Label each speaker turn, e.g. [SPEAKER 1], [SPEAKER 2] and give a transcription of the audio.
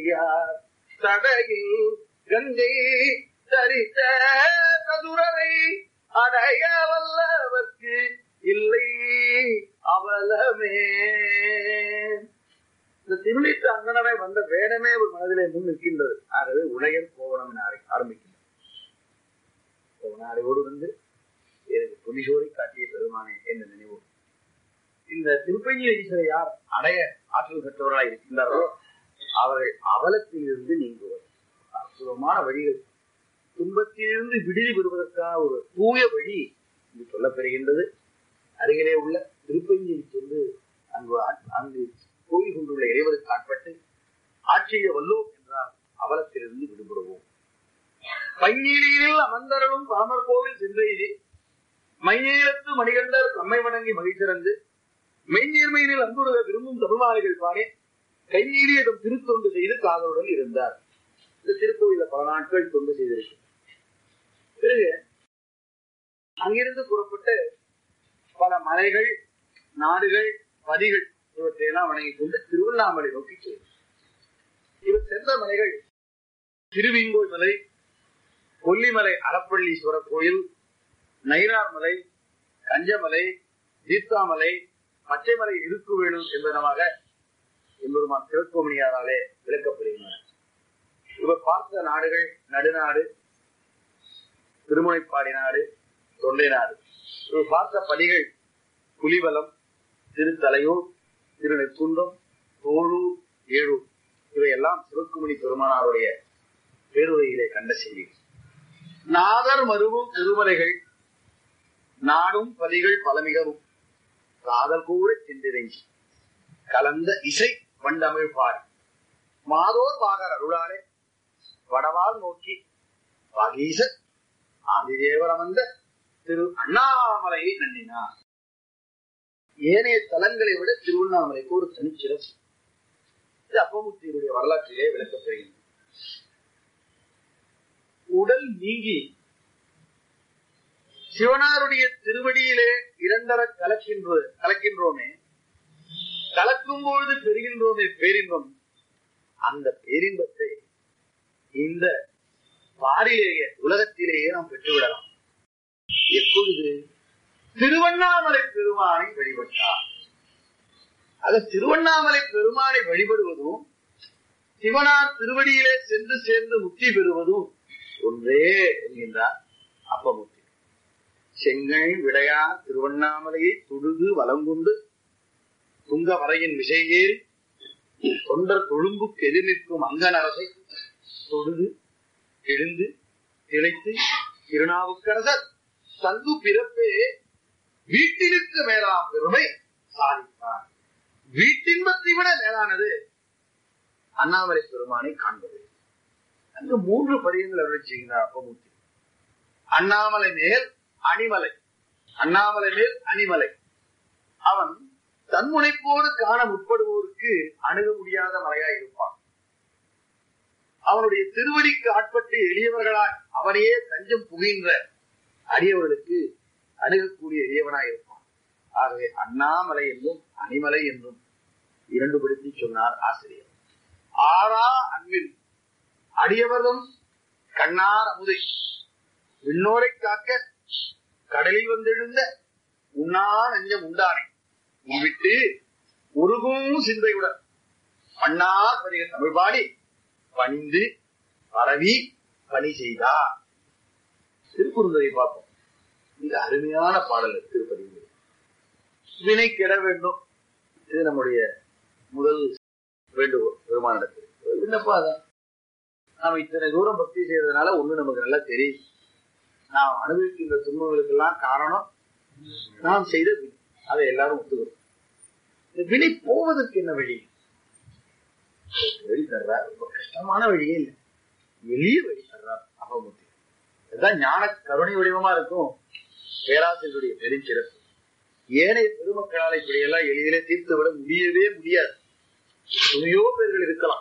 [SPEAKER 1] யார் தடையில் கங்கை தரித்த சதுரரை அடைய வல்லவர்க்கு இல்லை அவலமே இந்த திருளித்து அங்கனரை வந்த வேடமே ஒரு மனதிலே முன் நிற்கின்றது ஆகவே உலகன் கோவணம் என ஆர- ஆரம்பிக்கின்றது கோவனாரையோடு வந்து எனக்கு புலிசோரை காட்டிய பெருமானே என்ற நினைவு இந்த திருப்பஞ்சி ஈஸ்வரை யார் அடைய ஆற்றல் பெற்றவர்களாக இருக்கின்றார்களோ அவர்கள் அவலத்தில் இருந்து நீங்குவர் அற்புதமான வழிகள் துன்பத்திலிருந்து விடுதி பெறுவதற்கான ஒரு தூய வழி இது சொல்லப்பெறுகின்றது அருகிலே உள்ள திருப்பஞ்சியை சென்று அங்கு ஆ- அங்கு கோயில் கொண்டுள்ள இறைவருக்கு ஆட்பட்டு ஆட்சியை வல்லோம் என்றால் அவலத்திலிருந்து விடுபடுவோம் பைநீலியில் அமர்ந்தரலும் பாமர் கோவில் சென்றெய்தி மைநீளத்து மணிகண்டர் தம்மை வணங்கி மகிழ்ச்சிறந்து மெய்நீர்மையினில் அன்புருக விரும்பும் தமிழ்மாலைகள் பாடி கைநீடியதும் திருத்தொண்டு செய்து காதலுடன் இருந்தார் இந்த திருக்கோயில பல நாட்கள் தொண்டு செய்திருக்கு பிறகு அங்கிருந்து புறப்பட்டு பல மலைகள் நாடுகள் பதிகள் இவற்றையெல்லாம் வணங்கிக் கொண்டு திருவண்ணாமலை நோக்கி செல்லும் இவர் சென்ற மலைகள் திருவிங்கோய் மலை கொல்லிமலை அறப்பள்ளீஸ்வரர் கோயில் நயினார் மலை கஞ்சமலை தீர்த்தாமலை பச்சைமலை இருக்கு வேணும் என்பதனமாக எம்பெருமான் சிவக்கோமணியாராலே விளக்கப்படுகின்றன இவர் பார்த்த நாடுகள் நடுநாடு திருமுனைப்பாடி நாடு தொண்டை நாடு இவர் பார்த்த படிகள் புலிவலம் திருத்தலையூர் திருநெற்குன்றம் தோழூர் ஏழூர் இவையெல்லாம் சிவக்குமணி பெருமானாருடைய பேருரையிலே கண்ட செய்தி நாதர் மருவும் திருமலைகள் நாடும் பதிகள் பலமிகவும் காதல் கூட சென்றிறங்கி கலந்த இசை வண்டமிழ் பாடி மாதோர் வாகர் அருளாலே வடவால் நோக்கி வாகீசர் ஆதிதேவர் அமர்ந்த திரு அண்ணாமலையை நன்னினார் ஏனைய தலங்களை விட திருவண்ணாமலைக்கு ஒரு தனிச்சிறப்பு இது அப்பமுத்தியுடைய வரலாற்றிலே விளக்கப்படுகிறது உடல் நீங்கி சிவனாருடைய திருவடியிலே இரண்டர கலக்கின்ற கலக்கின்றோமே கலக்கும் பொழுது பெறுகின்றோமே பேரின்பம் அந்த பேரின்பத்தை இந்த பாரிலேயே உலகத்திலேயே நாம் பெற்றுவிடலாம் எப்பொழுது திருவண்ணாமலை பெருமானை வழிபட்டார் ஆக திருவண்ணாமலை பெருமானை வழிபடுவதும் சிவனார் திருவடியிலே சென்று சேர்ந்து முக்தி பெறுவதும் ஒன்றே என்கின்றார் அப்பமுத்தி செங்கல் விடையார் திருவண்ணாமலையை தொழுது வலங்கொண்டு துங்க வரையின் விசையேறி தொண்டர் கொழும்புக்கு எதிர் நிற்கும் அங்கனரசை தொழுது எழுந்து திளைத்து திருநாவுக்கரசர் தங்கு பிறப்பே வீட்டிற்கு மேலாம் பெருமை சாதித்தார் வீட்டின்பத்தை விட மேலானது அண்ணாமலை பெருமானை காண்பது அங்கு மூன்று பதியங்கள் அருள் செய்கிறார் அப்பமூர்த்தி அண்ணாமலை மேல் அணிமலை அண்ணாமலை மேல் அணிமலை அவன் தன்முனைப்போடு காண முற்படுவோருக்கு அணுக முடியாத மலையாய் இருப்பான் அவனுடைய திருவடிக்கு ஆட்பட்டு எளியவர்களாய் அவனையே தஞ்சம் புகின்ற அடியவர்களுக்கு அணுகக்கூடிய எளியவனாய் இருப்பான் ஆகவே அண்ணாமலை என்றும் அணிமலை என்றும் இரண்டுபடுத்தி சொன்னார் ஆசிரியர் ஆறா அன்பில் அடியவர்களும் கண்ணார் அமுதை விண்ணோரை காக்க கடலில் வந்தெழுந்த உண்ணா நெஞ்சம் உண்டானே விட்டு உருகும் சிந்தையுடன் மன்னார் பதிக தமிழ் பாடி பணிந்து பரவி பணி செய்தார் திருக்குறுந்தரை பார்ப்போம் இது அருமையான பாடல் திருப்பதி வினை கெட வேண்டும் இது நம்முடைய முதல் வேண்டுகோள் பெருமானிடத்தில் விண்ணப்பா அதான் நாம இத்தனை தூரம் பக்தி செய்யறதுனால ஒண்ணு நமக்கு நல்லா தெரியும் நாம் அனுபவிக்கின்ற துன்பங்களுக்கெல்லாம் காரணம் நாம் செய்த வினை அதை எல்லாரும் ஒத்துக்கிறோம் இந்த வினை போவதற்கு என்ன வழி வழி தர்றார் ரொம்ப கஷ்டமான வழியே இல்லை எளிய வழி தர்றார் அகமுத்தி இதுதான் ஞான கருணை வடிவமா இருக்கும் பேராசிரியருடைய பெருஞ்சிறப்பு ஏனைய பெருமக்களால் இப்படியெல்லாம் எளிதிலே தீர்த்து விட முடியவே முடியாது எத்தனையோ பேர்கள் இருக்கலாம்